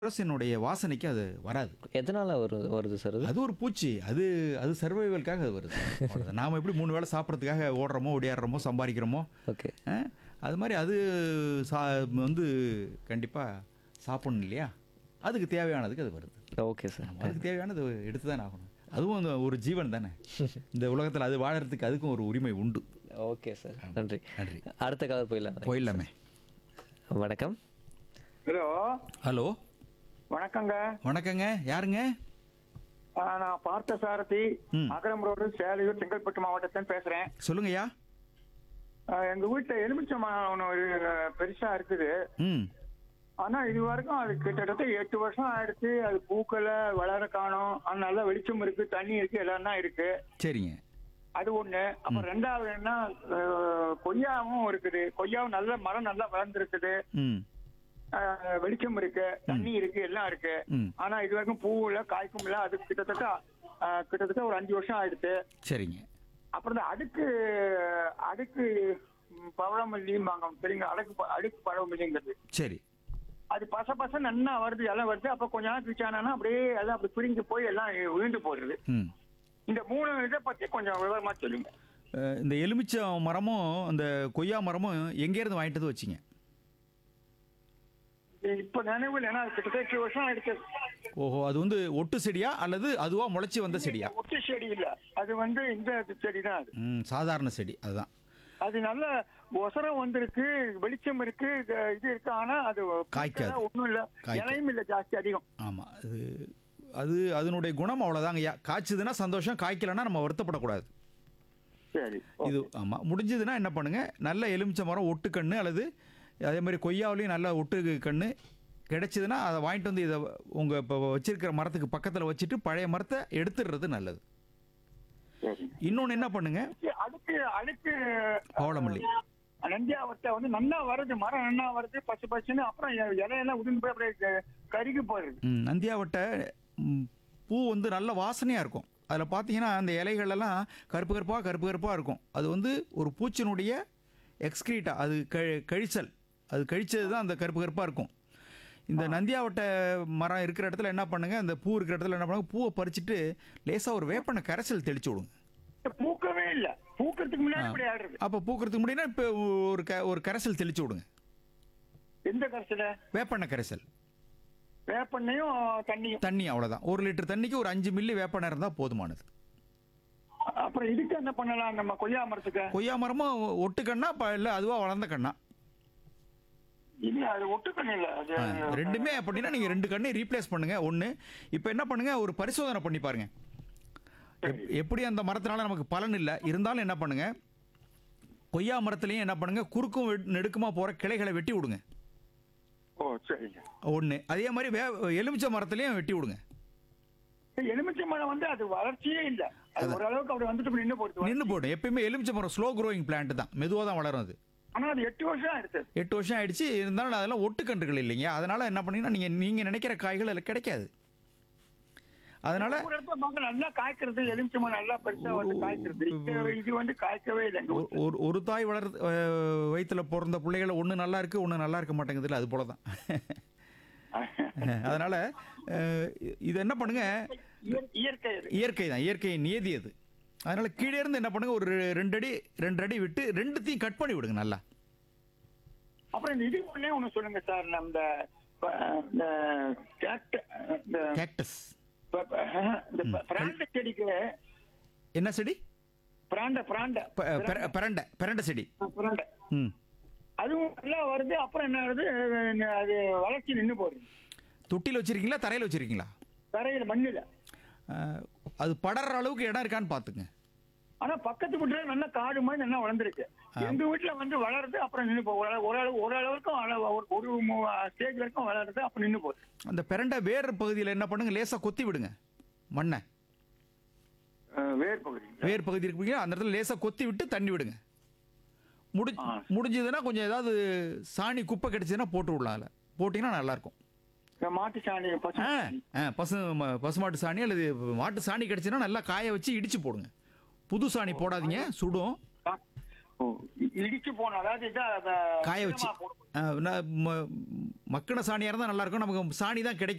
அரசினுடைய வாசனைக்கு அது வராது எதனால வரு வருது சார் அது அது ஒரு பூச்சி அது அது சர்வைவலுக்காக அது வருது அவ்வளவுதான். நாம எப்படி மூணு வேளை சாப்பிட்றதுக்காக ஓடுறோமோ ஓடியாடுறோமோ சம்பாதிக்கிறோமோ ஓகே ஆ? அது மாதிரி அது சா வந்து கண்டிப்பாக சாப்பிடணும் இல்லையா அதுக்கு தேவையானதுக்கு அது வருது ஓகே சார் நம்ம அதுக்கு தேவையானது எடுத்து தான் ஆகணும் அதுவும் அந்த ஒரு ஜீவன் தானே இந்த உலகத்தில் அது வாழறதுக்கு அதுக்கும் ஒரு உரிமை உண்டு ஓகே சார் நன்றி நன்றி அடுத்த காலர் போயிடலாம் போயிடலாமே வணக்கம் ஹலோ ஹலோ வணக்கங்க வணக்கங்க யாருங்க ஆ, நான் பார்த்த சாரதி ம். அகரம் ரோடு சேலையூர் செங்கல்பட்டு மாவட்டத்தில் பேசுறேன் சொல்லுங்கய்யா ஆ, எங்க வீட்டுல எலுமிச்சம் மரம் ஒண்ணு ஒரு பெருசா இருக்குது ம் ஆனா இது வரைக்கும் அது கிட்டத்தட்ட எட்டு வருஷம் ஆயிடுச்சு அது பூக்களை வளர காணும் அது நல்லா வெளிச்சம் இருக்கு தண்ணி இருக்கு எல்லாம் தான் இருக்கு சரிங்க அது ஒண்ணு அப்புறம் ரெண்டாவது என்ன ஆ, கொய்யாவும் இருக்குது கொய்யாவும் நல்ல மரம் நல்லா வளர்ந்துருக்குது ம் ஆ, வெளிச்சம் இருக்கு தண்ணி இருக்கு எல்லாம் இருக்கு ம் ஆனா இது வரைக்கும் பூ இல்ல காய்க்கும் இல்ல அது கிட்டத்தட்ட ஆ, கிட்டத்தட்ட ஒரு அஞ்சு வருஷம் ஆயிடுச்சு சரிங்க அப்புறம் இந்த அடுக்கு அடுக்கு ம், பவளமல்லிம்பாங்க சரிங்க அடுக்கு ப- அடுக்கு பழமல்லிங்கிறது சரி அது பச பச நன்னா வருது எல்லாம் வருது அப்ப கொஞ்ச நாள் கழிச்சானா அப்படியே எல்லாம் அப்படி பிரிஞ்சு போய் எல்லாம் விழுந்து போடுது ம் இந்த மூணு இதை பத்தி கொஞ்சம் விவரமா சொல்லுங்க அஹ், இந்த எலுமிச்சம் மரமும் அந்த கொய்யா மரமும் எங்கேருந்து வாங்கிட்டு வந்து வச்சிங்க இப்ப நினைவில் ஏன்னா அது கிட்டத்தட்ட எட்டு வருஷம் ஆயிடுச்சு ஓஹோ அது வந்து ஒட்டு செடியா அல்லது அதுவா முளைச்சி வந்த செடியா ஒட்டு செடி இல்ல அது வந்து இந்த செடி தான் அது ம் சாதாரண செடி அதுதான் அது நல்ல ஒசரம் வந்திருக்கு வெளிச்சம் இருக்கு இது இது இருக்கு ஆனா அது காய்க்காது. ஒண்ணும் இல்ல காய்க்காது. இலையும் இல்ல ஜாஸ்தி அதிகம் ஆமாம் அது அது அதனுடைய குணம் அவ்வளோதாங்க ஐயா காய்ச்சதுன்னா சந்தோஷம் காய்க்கலைன்னா நம்ம வருத்தப்படக்கூடாது சரி இது ஆமாம் முடிஞ்சதுன்னா என்ன பண்ணுங்க நல்ல எலுமிச்சை மரம் ஒட்டு கன்று அல்லது அதே மாதிரி கொய்யாவிலையும் நல்ல ஒட்டு கன்று கிடைச்சதுன்னா அதை வாங்கிட்டு வந்து இதை உங்கள் இப்போ வச்சிருக்கிற மரத்துக்கு பக்கத்தில் வச்சுட்டு பழைய மரத்தை எடுத்துடுறது நல்லது சரி இன்னொன்று என்ன பண்ணுங்க அடுக்கு அடுக்கு பவளமல்லி நந்தியாவட்டை வந்து நல்லா வருது மரம் நல்லா வருது பச்சை பச்சுன்னு அப்புறம் இ- இலையெல்லாம் உதிர்ந்து போய் அப்படியே க- கருகி போயிருது ம், நந்தியாவட்டை ம், பூ வந்து நல்ல வாசனையாக இருக்கும் அதில் பார்த்தீங்கன்னா அந்த இலைகளெல்லாம் கருப்பு கருப்பாக கருப்பு கருப்பாக இருக்கும் அது வந்து ஒரு பூச்சினுடைய எக்ஸ்கிரீட்டா அது க கழிச்சல் அது கழிச்சது தான் அந்த கருப்பு கருப்பாக இருக்கும் இந்த நந்தியாவட்டை மரம் இருக்கிற இடத்துல என்ன பண்ணுங்க அந்த பூ இருக்கிற இடத்துல என்ன பண்ணுங்க பூவை பறிச்சுட்டு லேசாக ஒரு வேப்பனை கரைசல் தெளிச்சு விடுங்க பூக்கவே இல்ல பூக்கிறதுக்கு முன்னாடி இப்படி ஆடுறது அப்போ பூக்கிறதுக்கு முடியும்னா இப்போ ஒரு க ஒரு கரைசல் தெளிச்சு விடுங்க எந்த கரைசல வேப்பெண்ணெய் கரைசல் வேப்பெண்ணையும் தண்ணியும் தண்ணி அவ்வளோதான் ஒரு லிட்டர் தண்ணிக்கு ஒரு அஞ்சு மில்லி வேப்பெண்ணெய் இருந்தால் போதுமானது அப்புறம் இதுக்கு என்ன பண்ணலாம் நம்ம கொய்யா மரத்துக்கு கொய்யா மரமும் ஒட்டு கண்ணா ப- இல்ல அதுவா வளர்ந்த கண்ணா இல்ல அது ஒட்டுக்கணும் இல்ல அது ஆ, ரெண்டுமே அப்படின்னா நீங்க ரெண்டு கண்ணையும் ரீப்ளேஸ் பண்ணுங்க ஒண்ணு இப்போ என்ன பண்ணுங்க ஒரு பரிசோதனை பண்ணி பாருங்க எப்- எப்படி அந்த மரத்தினால நமக்கு பலன் இல்லை இருந்தாலும் என்ன பண்ணுங்க கொய்யா மரத்துலையும் என்ன பண்ணுங்க குறுக்கும் வெட்- நெடுக்குமா போற கிளைகளை வெட்டி விடுங்க ஓ சரிங்க ஒன்று அதே மாதிரி வே எலுமிச்சை மரத்துலையும் வெட்டி விடுங்க எலுமிச்சை மரம் வந்து அது வளர்ச்சியே இல்ல அது ஓரளவுக்கு அப்படி வந்துட்டு இப்படி நின்று போடுது நின்று போடும் எப்பயுமே எலுமிச்சை மரம் ஸ்லோ க்ரோயிங் பிளான்ட் தான் மெதுவாக தான் வளரும் அது ஆனா அது எட்டு வருஷம் ஆயிடுச்சு எட்டு வருஷம் ஆயிடுச்சு இருந்தாலும் அதெல்லாம் ஒட்டுக்கன்றுகள் இல்லைங்க அதனால என்ன பண்ணீங்கன்னா நீங்க நீங்க நினைக்கிற காய்கள் அதில் கிடைக்காது அதனால ஒரு இடத்துல பார்க்க நல்லா காய்க்கிறது எலுமிச்சை மரம் நல்லா பெருசா வந்து காய்க்கிறது இது- இது வந்து காய்க்கவே இல்லை எங்க ஒரு- ஒரு ஒரு தாய் வளர் அஹ், வயித்துல பிறந்த பிள்ளைகளை ஒன்று நல்லா இருக்கு ஒன்று நல்லா இருக்க மாட்டேங்குதுல்ல அது போல தான் அதனால அஹ், இது என்ன பண்ணுங்க இயற்- இயற்கை அது இயற்கை தான் இயற்கை நியதி அது அதனால கீழே இருந்து என்ன பண்ணுங்க ஒரு ரெண்டு அடி ரெண்டு அடி விட்டு ரெண்டுத்தையும் கட் பண்ணி விடுங்க நல்லா அப்புறம் இந்த இது ஒண்ணே ஒண்ணு சொல்லுங்க சார் நம்ம இந்த ப- இந்த கேக்ட- இந்த கேக்டஸ் ப- ப- இந்த ப- பிராண்ட செடிக்கு என்ன செடி பிராண்ட பிராண்ட ப- பெர- பிரண்டை பிரண்டை செடி பிராண்ட ம் அதுவும் நல்லா வருது அப்புறம் என்ன ஆகுது அது வளர்ச்சி நின்னு போகுது தொட்டியில் வச்சிருக்கீங்களா தரையில் வச்சிருக்கீங்களா தரையில மண்ணுல அஹ், அது படற அளவுக்கு இடம் இருக்கான்னு பார்த்துங்க ஆனா பக்கத்து வீட்டுல நல்லா காடு மாதிரி நல்லா வளர்ந்துருக்கு எங்க வீட்டுல வந்து வளருது அப்புறம் நின்னு போகுது ஒரு அளவு ஒரு அளவுக்கும் அளவு ஒரு- ஒரு ஸ்டேஜ் வரைக்கும் வளருது அப்புறம் நின்னு போகுது அந்த பிரண்டை வேர் பகுதியில் என்ன பண்ணுங்க லேசாக கொத்தி விடுங்க மண்ணை அஹ் வேர் பகுதி வேர் பகுதி இருப்பீங்க அந்த இடத்துல லேசாக கொத்தி விட்டு தண்ணி விடுங்க முடி ஆ. முடிஞ்சதுன்னா கொஞ்சம் ஏதாவது சாணி குப்பை கிடைச்சதுன்னா போட்டு விடலாம் அதில் போட்டிங்கன்னா நல்லாயிருக்கும் இந்த மாட்டு சாணி பசு ஆ ஆ பசு ம- பசுமாட்டு சாணி அல்லது மாட்டு சாணி கிடைச்சுன்னா நல்லா காய வச்சு இடிச்சு போடுங்க புது சாணி போடாதீங்க சுடும் ஓ, இ- இடிச்சு போன அதாவது இதா, அத காய வச்சு ஈரமா போடணும். ஆ, நான் ம- மக்கின சாணியாக இருந்தால் நல்லாயிருக்கும் நமக்கு சாணி தான் கிடைக்கும்